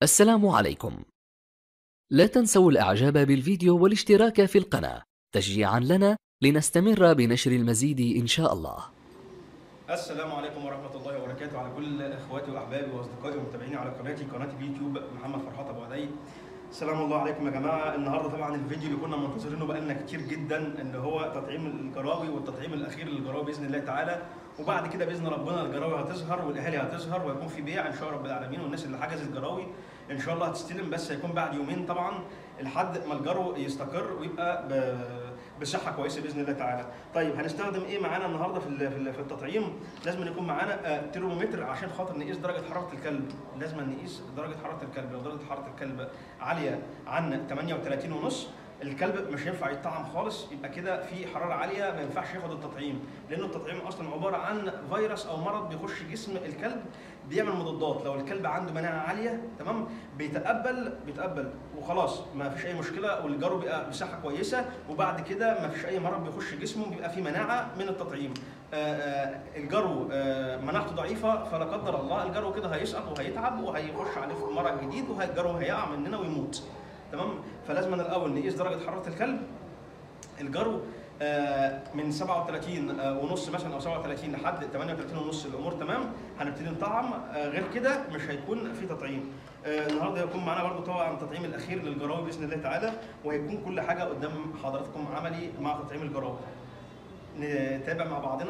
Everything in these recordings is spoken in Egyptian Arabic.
السلام عليكم لا تنسوا الاعجاب بالفيديو والاشتراك في القناة تشجيعا لنا لنستمر بنشر المزيد ان شاء الله السلام عليكم ورحمة الله وبركاته على كل اخواتي واحبابي واصدقائي ومتابعيني على قناتي قناة اليوتيوب محمد فرحات ابو عدي السلام الله عليكم يا جماعة النهارده طبعا الفيديو اللي كنا منتظرينه بقالنا كتير جدا ان هو تطعيم الجراوي والتطعيم الاخير للجراوي باذن الله تعالى وبعد كده باذن ربنا الجراوي هتظهر والاهالي هتظهر ويكون في بيع ان شاء رب العالمين والناس اللي حجزت جراوي ان شاء الله هتستلم بس هيكون بعد يومين طبعا لحد ما الجرو يستقر ويبقى ب... بصحه كويسه باذن الله تعالى. طيب هنستخدم ايه معانا النهارده في ال- في ال- في التطعيم؟ لازم يكون معانا آه، ترمومتر عشان خاطر نقيس درجه حراره الكلب، لازم نقيس درجه حراره الكلب، لو درجه حراره الكلب عاليه عن 38 ونص الكلب مش هينفع يطعم خالص يبقى كده في حراره عاليه ما ينفعش ياخد التطعيم لان التطعيم اصلا عباره عن فيروس او مرض بيخش جسم الكلب بيعمل مضادات لو الكلب عنده مناعه عاليه تمام بيتقبل بيتقبل وخلاص ما فيش اي مشكله والجرو بيبقى بصحه كويسه وبعد كده ما فيش اي مرض بيخش جسمه بيبقى في مناعه من التطعيم آه، آه، الجرو آه، مناعته ضعيفه فلا قدر الله الجرو كده هيسقط وهيتعب وهيخش عليه في مرض جديد والجرو هيقع مننا ويموت تمام فلازم الاول نقيس درجه حراره الكلب الجرو آه، من 37 آه، ونص مثلا او 37 لحد 38 ونص الامور تمام هنبتدي نطعم آه، غير كده مش هيكون في تطعيم آه، النهارده هيكون معانا برضو طبعا التطعيم الاخير للجراوي باذن الله تعالى وهيكون كل حاجه قدام حضراتكم عملي مع تطعيم الجراوي نتابع مع بعضنا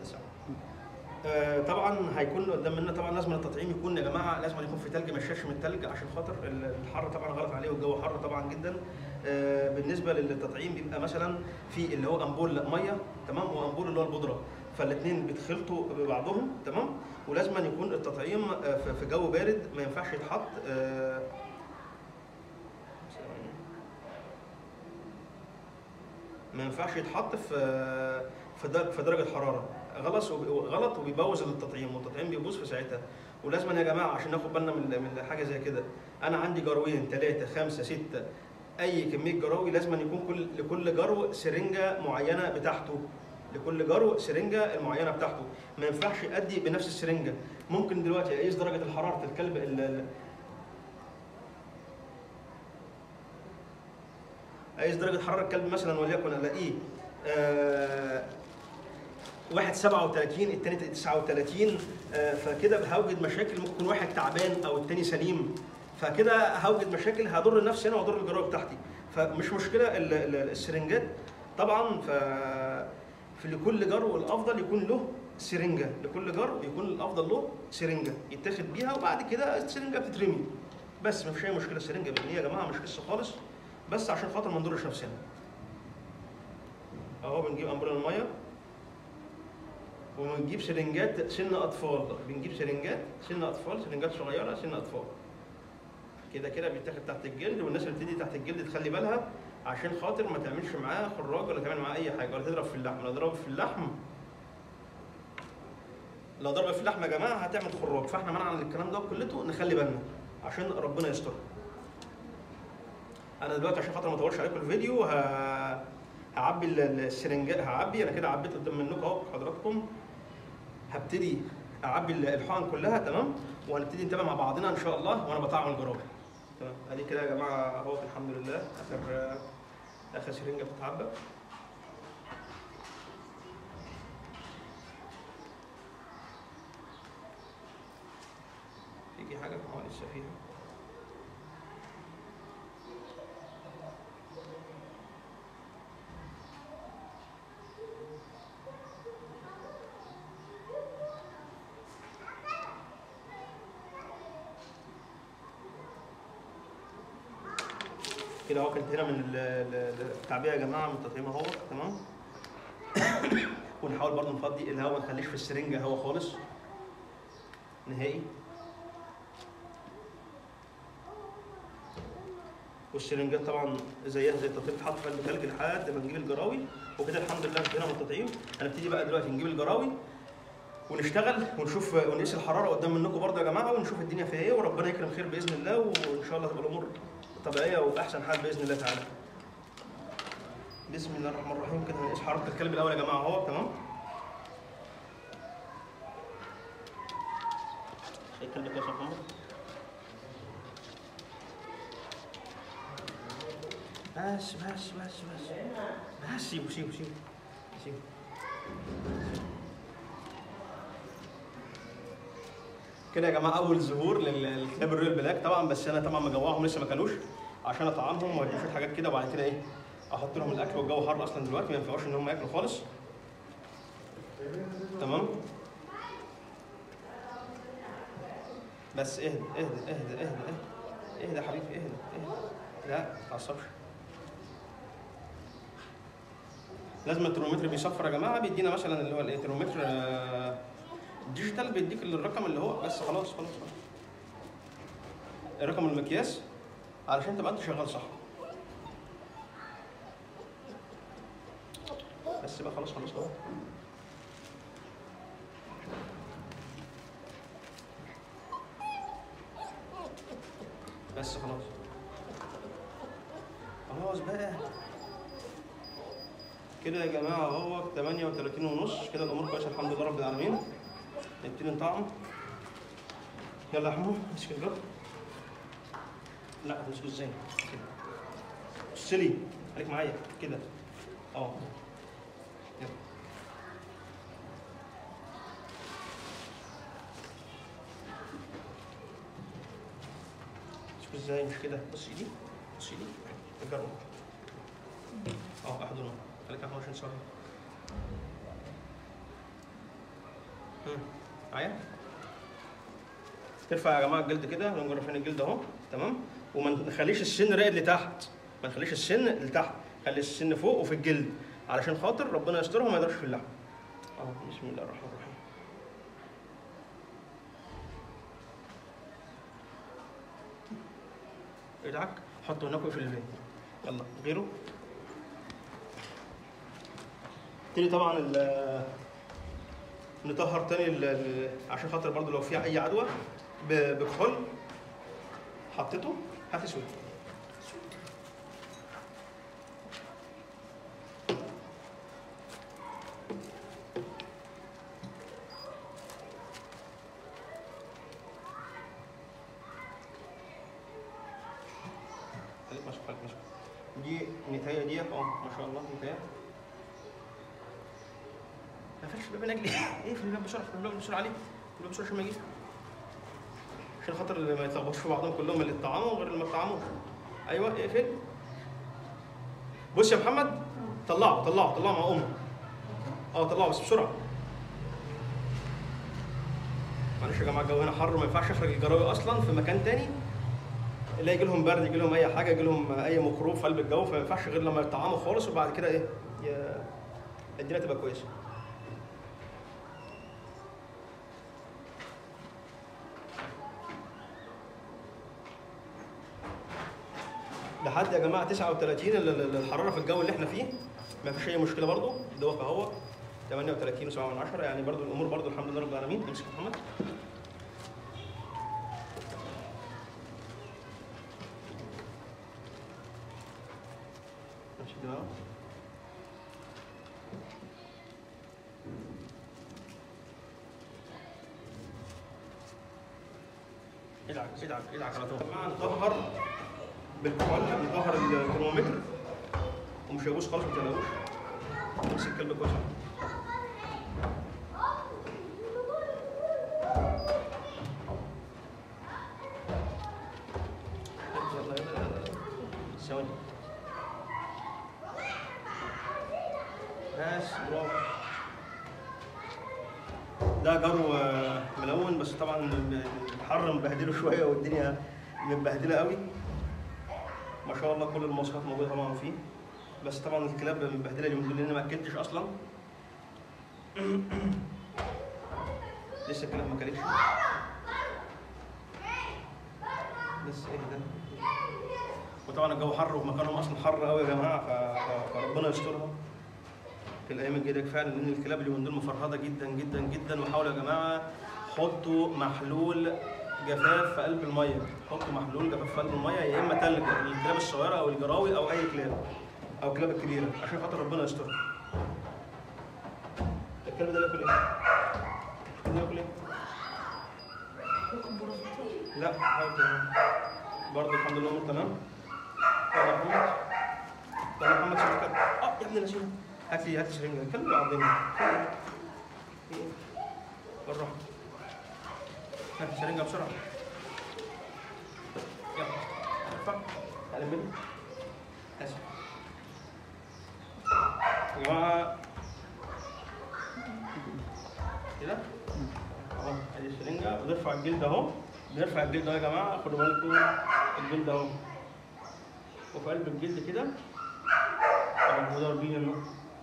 آه، طبعا هيكون قدام مننا طبعا لازم التطعيم يكون يا جماعه لازم يكون في ثلج ما يشش من الثلج عشان خاطر ال- الحر طبعا غلط عليه والجو حر طبعا جدا آه، بالنسبه للتطعيم بيبقى مثلا في اللي هو امبول ميه تمام وامبول اللي هو البودره فالاثنين بيتخلطوا ببعضهم تمام ولازم يكون التطعيم آه، في- في جو بارد ما ينفعش يتحط آه، ما ينفعش يتحط في في در- في درجه حراره غلط وب- غلط وبيبوظ التطعيم والتطعيم بيبوظ في ساعتها ولازم يا جماعه عشان ناخد بالنا من من حاجه زي كده انا عندي جروين ثلاثه خمسه سته اي كميه جراوي لازم يكون كل لكل جرو سرنجه معينه بتاعته لكل جرو سرنجه المعينه بتاعته ما ينفعش ادي بنفس السرنجه ممكن دلوقتي اقيس درجه الحراره الكلب ال- ال- اقيس درجه حراره الكلب مثلا وليكن الاقيه آه واحد 37 التاني 39 آه، فكده هوجد مشاكل ممكن يكون واحد تعبان او التاني سليم فكده هوجد مشاكل هضر نفسي انا واضر الجراوي بتاعتي فمش مشكله ال- ال- السرنجات طبعا ف في لكل جرو الافضل يكون له سرنجه لكل جرو يكون الافضل له سرنجه يتاخد بيها وبعد كده السرنجه بتترمي بس مفيش اي مشكله السرنجه بترمي يا جماعه مش قصه خالص بس عشان خاطر ما نضرش نفسنا اهو بنجيب امبريلا الميه وبنجيب سرنجات سن اطفال بنجيب سرنجات سن اطفال سرنجات صغيره سن اطفال كده كده بيتاخد تحت الجلد والناس اللي بتدي تحت الجلد تخلي بالها عشان خاطر ما تعملش معاه خراج ولا تعمل معاه اي حاجه ولا تضرب في اللحم لو ضرب في اللحم لو ضرب في اللحم يا جماعه هتعمل خراج فاحنا منعا عن الكلام ده كلته نخلي بالنا عشان ربنا يستر انا دلوقتي عشان خاطر ما اطولش عليكم الفيديو ه... هعبي ال- ال- السرنجات هعبي انا كده عبيت قدام منكم اهو حضراتكم هبتدي اعبي ال- الحقن كلها تمام وهنبتدي نتابع مع بعضنا ان شاء الله وانا بطعم الجراوي تمام ادي كده يا جماعه اهو الحمد لله اخر اخر سرنجه بتتعبى يجي حاجه اه لسه فيها كده اهو كانت هنا من ال- ال- التعبئه يا جماعه من التطعيم اهو تمام ونحاول برضه نفضي الهواء ما نخليش في السرنجه هواء خالص نهائي والسرنجات طبعا زيها زي التطعيم بتتحط في قلب ثلج لحد ما نجيب الجراوي وكده الحمد لله انتهينا من التطعيم هنبتدي بقى دلوقتي نجيب الجراوي ونشتغل ونشوف ونقيس الحراره قدام منكم برضه يا جماعه ونشوف الدنيا فيها ايه وربنا يكرم خير باذن الله وان شاء الله تبقى الامور طبيعيه وباحسن حال باذن الله تعالى. بسم الله الرحمن الرحيم كده هنقيس حراره الكلب الاول يا جماعه اهو تمام. شايف الكلب كويس يا محمد؟ بس بس بس بس بس سيبه سيبه سيبه سيبه كده يا جماعه اول ظهور لل- للكلاب الرويال بلاك طبعا بس انا طبعا مجوعهم لسه ما كانوش عشان اطعمهم واديهم شويه حاجات كده وبعد كده ايه احط لهم الاكل والجو حر اصلا دلوقتي ما ينفعوش ان هم ياكلوا خالص تمام بس اهدى اهدى اهدى اهدى اهدى اهدى يا حبيبي اهدى اهدى لا ما تعصبش لازم الترمومتر بيصفر يا جماعه بيدينا مثلا اللي هو الايه ترمومتر آه، ديجيتال بيديك الرقم اللي هو بس خلاص خلاص خلاص الرقم المقياس علشان تبقى انت شغال صح بس بقى خلاص خلاص خلاص بس خلاص خلاص بقى كده يا جماعه اهو 38 ونص كده الامور كويسه الحمد لله رب العالمين نبتدي نطعم يلا يا حمو امسك الجرد لا تمسكه ازاي كده بص لي خليك معايا كده اه يلا امسكه ازاي مش كده بص ايدي بص ايدي الجرد اه احضنه خليك 24 ساعه مم. معايا ترفع يا جماعه الجلد كده نقوم رافعين الجلد اهو تمام وما نخليش السن راقد لتحت ما نخليش السن لتحت خلي السن فوق وفي الجلد علشان خاطر ربنا يسترها وما يقدرش في اللحم اه بسم الله الرحمن الرحيم ادعك حطه هناك في البيت يلا غيره تاني طبعا ال- نطهر تاني ال- ال- عشان خاطر برضو لو فيها اي عدوى ب- بكحول حطيته هات اسود خليك ماسك خليك ماسك دي نتايه دي اه ما شاء الله نتايه ما فيش باب نجلي ايه في الباب بسرعه في الباب بسرعه عليه في الباب بسرعه عشان ما يجيش عشان خاطر ما يتلخبطوش في بعضهم كلهم اللي اتطعموا غير اللي ما اتطعموش ايوه اقفل بص يا محمد طلعه طلعه طلعه مع امه اه طلعه بس بسرعه معلش يا جماعه الجو هنا حر ما ينفعش اخرج الجراوي اصلا في مكان تاني لا يجي لهم برد يجي لهم اي حاجه يجي لهم اي ميكروب في قلب الجو فما ينفعش غير لما يطعموا خالص وبعد كده ايه ي- الدنيا تبقى كويسه لحد يا جماعه 39 ال- ال- الحراره في الجو اللي احنا فيه ما فيش اي مشكله برضو دوك اهو 38 و7 من 10 يعني برضو الامور برضو الحمد لله رب العالمين امسك يا محمد امسك دماغه ادعك ادعك ادعك على طول طبعا نطهر بالكحول نطهر الترمومتر ومش هيبوظ خالص ما تقلقوش امسك الكلب كويس يلا يلا يلا يلا. ثواني بس برافو ده جرو آه، ملون بس طبعا الحر مبهدله شويه والدنيا متبهدله قوي ما شاء الله كل المواصفات موجوده طبعا فيه بس طبعا الكلاب متبهدله اليومين دول لان ما اكلتش اصلا لسه الكلاب ما كلتش بس ايه ده وطبعا الجو حر ومكانهم اصلا حر قوي يا جماعه ف- ف- فربنا يسترها في الايام الجايه فعلا لان الكلاب اليومين دول مفرهده جدا جدا جدا وحاولوا يا جماعه حطوا محلول جفاف في قلب الميه حطوا محلول جفاف في قلب الميه يا اما تلج للكلاب الصغيره او الجراوي او اي كلاب او الكلاب الكبيره عشان خاطر ربنا يسترها الكلب ده بياكل ايه؟ الكلب ده بياكل ايه؟ لا حاجة برضه الحمد لله الامور تمام يلا يا محمد يلا محمد شوف الكلب اه يا ابن اللذينه هات لي هات لي سرنجه الكلب عظيم بالراحه هات لي سرنجه بسرعه يلا ارفع تعالى مني اسف يا جماعه كده اهو ادي السرنجه بنرفع الجلد اهو بنرفع الجلد اهو يا جماعه خدوا بالكم الجلد اهو وفي قلب الجلد كده اهو ضاربين اهو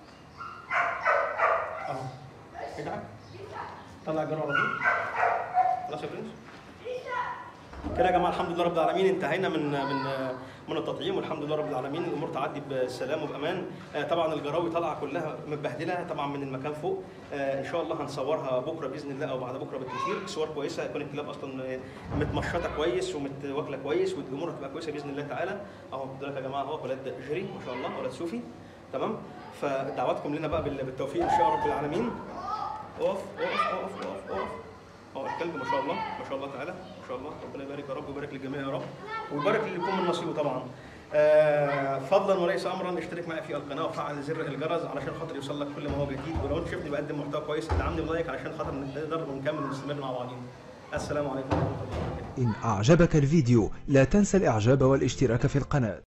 اهو كده طلع الجرح على طول خلاص يا برنس كده يا جماعه الحمد لله رب العالمين انتهينا من من من التطعيم والحمد لله رب العالمين الامور تعدي بسلام وبامان آه، طبعا الجراوي طالعه كلها متبهدله طبعا من المكان فوق آه، ان شاء الله هنصورها بكره باذن الله او بعد بكره بالكثير صور كويسه هيكون الكلاب اصلا آه، متمشطه كويس ومتواكله كويس والامور هتبقى كويسه باذن الله تعالى اهو دول يا جماعه اهو ولاد جري ما شاء الله ولاد صوفي تمام فدعواتكم لنا بقى بال- بالتوفيق ان شاء الله رب العالمين اقف اقف اقف اقف اقف اه الكلب ما شاء الله ما شاء الله تعالى ما شاء الله ربنا يبارك يا رب ويبارك للجميع يا رب ويبارك للي يكون من نصيبه طبعا آه فضلا وليس امرا اشترك معي في القناه وفعل زر الجرس علشان خاطر يوصل لك كل ما هو جديد ولو انت شفتني بقدم محتوى كويس ادعمني بلايك علشان خاطر نقدر ونكمل ونستمر مع بعضين السلام عليكم ورحمه الله وبركاته إن أعجبك الفيديو لا تنسى الإعجاب والاشتراك في القناة